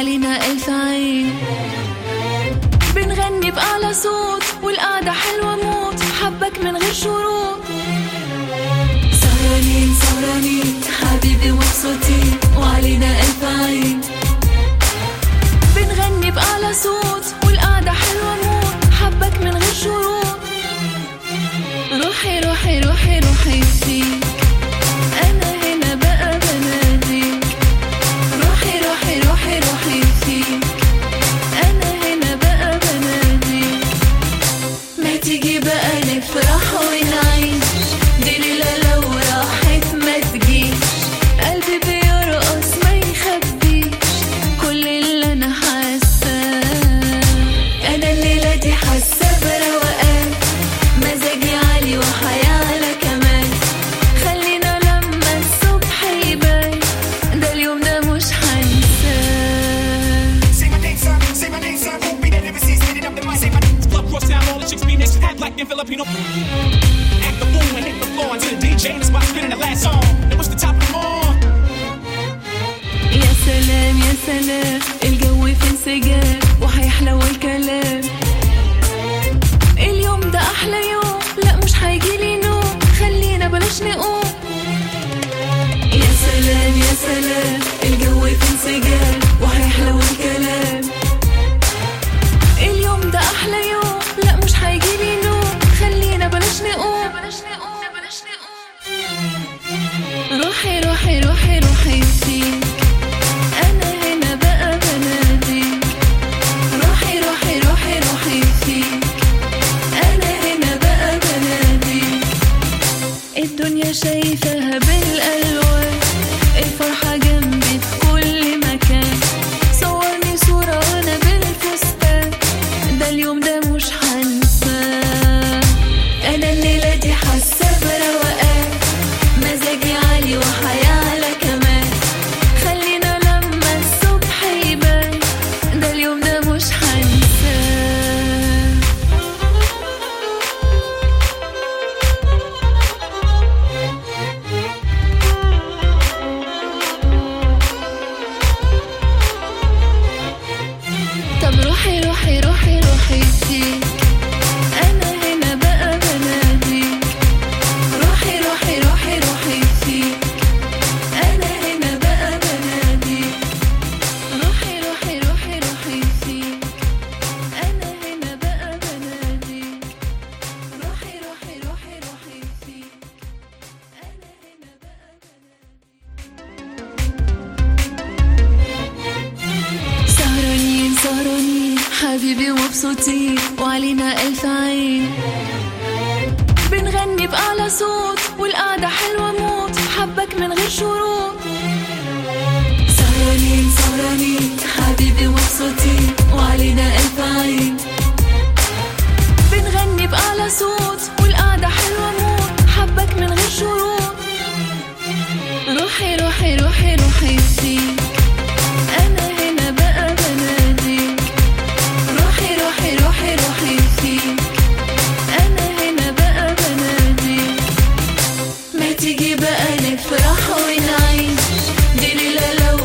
وعلينا ألف عين بنغني بأعلى صوت والقعدة حلوة موت حبك من غير شروط سهرانين سهرانين حبيبي مبسوطين وعلينا ألف عين بنغني بأعلى صوت والقعدة حلوة موت حبك من غير شروط روحي روحي روحي روحي فيك أنا هنا بقى بناديك روحي روحي روحي روحي فيك أنا هنا بقى بناديك ما تيجي بقى نفرح ونعيش دي ليلة لو راحت ما تجيش قلبي بيرقص ما يخبيش كل اللي أنا حاساه أنا الليلة دي حاسة بروقان مزاجي عالي وحياة على كمان خلينا لما الصبح يبان ده اليوم ده مش هنساه Say my name, son. Say my name, son. Won't be there, never see. Spinning up the mic. Say my name. Club cross town, all the chicks be next. Act like in Filipino. Act the fool and hit the floor until the DJ in the spot spinning the last song. And what's the top of them all? يا سلام يا سلام الجو في انسجام وهيحلو الكلام اليوم ده احلى يوم لا مش هيجيلي نوم خلينا بلاش نقوم يا سلام يا سلام الجو في انسجام وهيحلو الكلام اليوم ده احلى يوم لا مش هيجيلي نوم خلينا بلاش نقوم بلاش نقوم بلاش نقوم روحي روحي روحي روحي فيك أنا هنا بقى بناديك روحي روحي روحي روحي فيك أنا هنا بقى بناديك الدنيا شايفاها بالألوان الفرحة جنبي في كل مكان صورني صورة وأنا بالفستان ده اليوم ده مش هنساه أنا الليلة دي حاسة بروقان مزاجي عالي وحياة على كمان خلينا لما الصبح يبان ده اليوم ده مش هنساه طب روحي روحي روحي روحي فيك أنا هنا بقى بناديك روحي روحي روحي روحي فيك أنا هنا بقى بناديك روحي روحي روحي روحي فيك أنا هنا بقى بناديك روحي روحي روحي روحي فيك أنا هنا بقى سهرانين سهرانين حبيبي مبسوطين وعلينا ألف عين بنغني بأعلى صوت والقعدة حلوة موت حبك من غير شروط سهرانين سهرانين حبيبي مبسوطين وعلينا ألف عين بنغني بأعلى صوت والقعدة حلوة موت حبك من غير شروط روحي روحي روحي روحي فيك أنا هنا بقى بناديك روحي روحي روحي روحي فيك أنا هنا بقى بناديك ما تيجي بقى نفرح ونعيش دي ليلة لو